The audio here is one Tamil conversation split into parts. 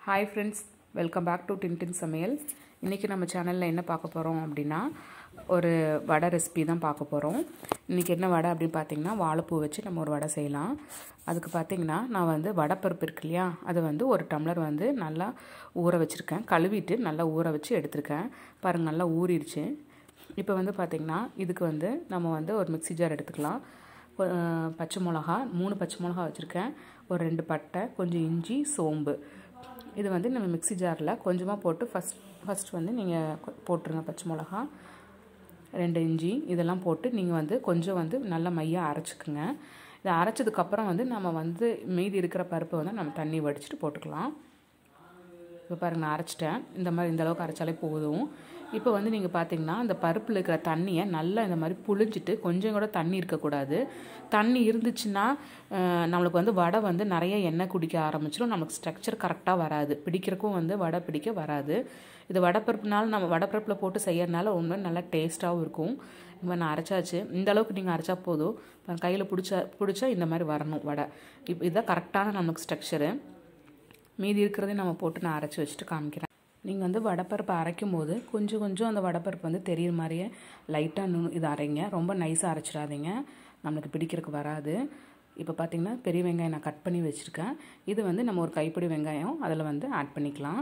hi friends welcome back to Tintin சமையல் இன்றைக்கி நம்ம சேனலில் என்ன பார்க்க போகிறோம் அப்படின்னா ஒரு வடை ரெசிபி தான் பார்க்க போகிறோம் இன்றைக்கி என்ன வடை அப்படின்னு பார்த்தீங்கன்னா வாழைப்பூ வச்சு நம்ம ஒரு வடை செய்யலாம் அதுக்கு பார்த்தீங்கன்னா நான் வந்து வடைப்பருப்பு இருக்கு இல்லையா அதை வந்து ஒரு டம்ளர் வந்து நல்லா ஊற வச்சுருக்கேன் கழுவிட்டு நல்லா ஊற வச்சு எடுத்திருக்கேன் பாருங்கள் நல்லா ஊறிடுச்சு இப்போ வந்து பார்த்திங்கன்னா இதுக்கு வந்து நம்ம வந்து ஒரு மிக்ஸி ஜார் எடுத்துக்கலாம் ஒரு, அஹ், பச்சை மிளகா மூணு பச்சை மிளகா வச்சுருக்கேன் ஒரு ரெண்டு பட்டை கொஞ்சம் இஞ்சி சோம்பு இது வந்து நம்ம மிக்ஸி ஜாரில் கொஞ்சமாக போட்டு ஃபஸ்ட் ஃபஸ்ட் வந்து நீங்கள் போட்டுருங்க பச்சை மிளகா ரெண்டு இஞ்சி இதெல்லாம் போட்டு நீங்கள் வந்து கொஞ்சம் வந்து நல்லா மையாக அரைச்சிக்குங்க இதை அரைச்சதுக்கப்புறம் வந்து நம்ம வந்து மீதி இருக்கிற பருப்பை வந்து நம்ம தண்ணி வடிச்சிட்டு போட்டுக்கலாம் இப்போ பாருங்க நான் அரைச்சிட்டேன் இந்த மாதிரி இந்த அளவுக்கு அரைச்சாலே போதும் இப்போ வந்து நீங்கள் பார்த்தீங்கன்னா அந்த பருப்பில் இருக்கிற தண்ணியை நல்லா இந்த மாதிரி புழிஞ்சிட்டு கொஞ்சம் கூட தண்ணி இருக்கக்கூடாது தண்ணி இருந்துச்சுன்னா அஹ், நம்மளுக்கு வந்து வடை வந்து நிறைய எண்ணெய் குடிக்க ஆரம்பிச்சிடும் நமக்கு ஸ்ட்ரக்சர் கரெக்டாக வராது பிடிக்கிறக்கும் வந்து வடை பிடிக்க வராது இது வடைப்பருப்புனால நம்ம வடைப்பருப்பில் போட்டு செய்யறதுனால ஒன்று நல்லா டேஸ்ட்டாகவும் இருக்கும் இப்போ நான் அரைச்சாச்சு இந்த அளவுக்கு நீங்கள் அரைச்சா போதும் கையில் பிடிச்சா பிடிச்சா இந்த மாதிரி வரணும் வடை இப்போ இதுதான் கரெக்டான நமக்கு ஸ்ட்ரக்சரு மீதி இருக்கிறதையும் நம்ம போட்டு நான் அரைச்சி வச்சுட்டு காமிக்கிறேன் நீங்கள் வந்து வடைப்பருப்பு அரைக்கும் போது கொஞ்சம் கொஞ்சம் அந்த வடைப்பருப்பு வந்து தெரியுற மாதிரியே லைட்டாக நு இது அரைங்க ரொம்ப நைஸாக அரைச்சிடாதீங்க நம்மளுக்கு பிடிக்கிறதுக்கு வராது இப்போ பார்த்தீங்கன்னா பெரிய வெங்காயம் நான் கட் பண்ணி வச்சுருக்கேன் இது வந்து நம்ம ஒரு கைப்பிடி வெங்காயம் அதில் வந்து ஆட் பண்ணிக்கலாம்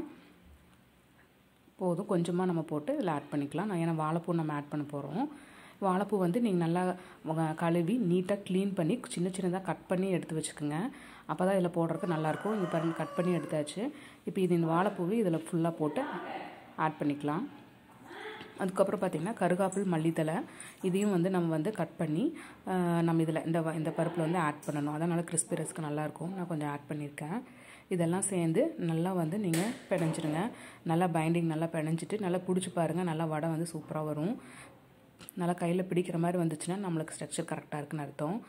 போதும் கொஞ்சமாக நம்ம போட்டு இதில் ஆட் பண்ணிக்கலாம் நான் ஏன்னா வாழைப்பூ நம்ம ஆட் பண்ண போகிறோம் வாழைப்பூ வந்து நீங்கள் நல்லா வ- கழுவி நீட்டாக க்ளீன் பண்ணி சின்ன சின்னதாக கட் பண்ணி எடுத்து வச்சுக்கோங்க அப்போ தான் இதில் போடுறதுக்கு நல்லாயிருக்கும் இது பாருங்க கட் பண்ணி எடுத்தாச்சு இப்போ இது இந்த வாழைப்பூவை இதில் ஃபுல்லாக போட்டு ஆட் பண்ணிக்கலாம் அதுக்கப்புறம் பார்த்திங்கன்னா கருகாப்பில் மல்லித்தலை இதையும் வந்து நம்ம வந்து கட் பண்ணி ஆஹ், நம்ம இதில் இந்த வ- இந்த பருப்பில் வந்து ஆட் பண்ணணும் அதனால் கிறிஸ்பி ரைஸ்க்கு நல்லாயிருக்கும் நான் கொஞ்சம் ஆட் பண்ணியிருக்கேன் இதெல்லாம் சேர்ந்து நல்லா வந்து நீங்கள் பிணைஞ்சிடுங்க நல்லா பைண்டிங் நல்லா பிணைஞ்சிட்டு நல்லா பிடிச்சி பாருங்கள் நல்லா வடை வந்து சூப்பராக வரும் நல்லா கையில் பிடிக்கிற மாதிரி வந்துச்சுன்னா நம்மளுக்கு ஸ்ட்ரக்சர் கரெக்டாக இருக்குன்னு அர்த்தம்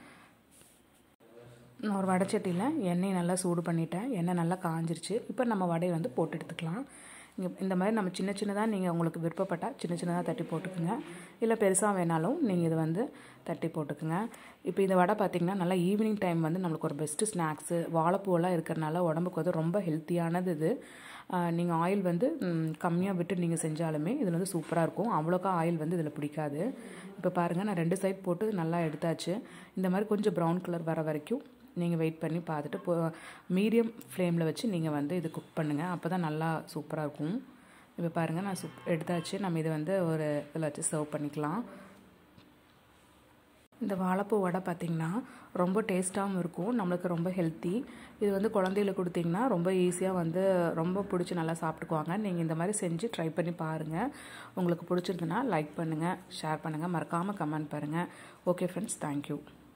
நான் ஒரு வடைச்சட்டியில் எண்ணெய் நல்லா சூடு பண்ணிட்டேன் எண்ணெய் நல்லா காஞ்சிருச்சு இப்போ நம்ம வடையை வந்து போட்டு எடுத்துக்கலாம் இங்கே இந்த மாதிரி நம்ம சின்ன சின்னதாக நீங்கள் உங்களுக்கு விருப்பப்பட்டால் சின்ன சின்னதாக தட்டி போட்டுக்குங்க இல்லை பெருசாக வேணாலும் நீங்கள் இது வந்து தட்டி போட்டுக்குங்க இப்போ இந்த வடை பார்த்திங்கன்னா நல்லா ஈவினிங் டைம் வந்து நம்மளுக்கு ஒரு பெஸ்ட்டு ஸ்நாக்ஸு வாழைப்பூவெல்லாம் இருக்கிறனால உடம்புக்கு வந்து ரொம்ப ஹெல்த்தியானது இது நீங்கள் ஆயில் வந்து கம்மியாக விட்டு நீங்கள் செஞ்சாலுமே இதில் வந்து சூப்பராக இருக்கும் அவ்வளோக்கா ஆயில் வந்து இதில் பிடிக்காது இப்போ பாருங்கள் நான் ரெண்டு சைட் போட்டு நல்லா எடுத்தாச்சு இந்த மாதிரி கொஞ்சம் ப்ரௌன் கலர் வர வரைக்கும் நீங்கள் வெயிட் பண்ணி பார்த்துட்டு போ மீடியம் ஃப்ளேமில் வச்சு நீங்கள் வந்து இது குக் பண்ணுங்கள் அப்போ தான் நல்லா சூப்பராக இருக்கும் இப்போ பாருங்கள் நான் சுப் எடுத்தாச்சு நம்ம இதை வந்து ஒரு இதில் வச்சு சர்வ் பண்ணிக்கலாம் இந்த வாழைப்பூ வடை பார்த்திங்கன்னா ரொம்ப டேஸ்ட்டாகவும் இருக்கும் நம்மளுக்கு ரொம்ப ஹெல்த்தி இது வந்து குழந்தைகளுக்கு கொடுத்தீங்கன்னா ரொம்ப ஈஸியாக வந்து ரொம்ப பிடிச்சி நல்லா சாப்பிட்டுக்குவாங்க நீங்கள் இந்த மாதிரி செஞ்சு ட்ரை பண்ணி பாருங்கள் உங்களுக்கு பிடிச்சிருந்துன்னா லைக் பண்ணுங்கள் ஷேர் பண்ணுங்கள் மறக்காமல் கமெண்ட் பாருங்கள் ஓகே ஃப்ரெண்ட்ஸ் தேங்க்யூ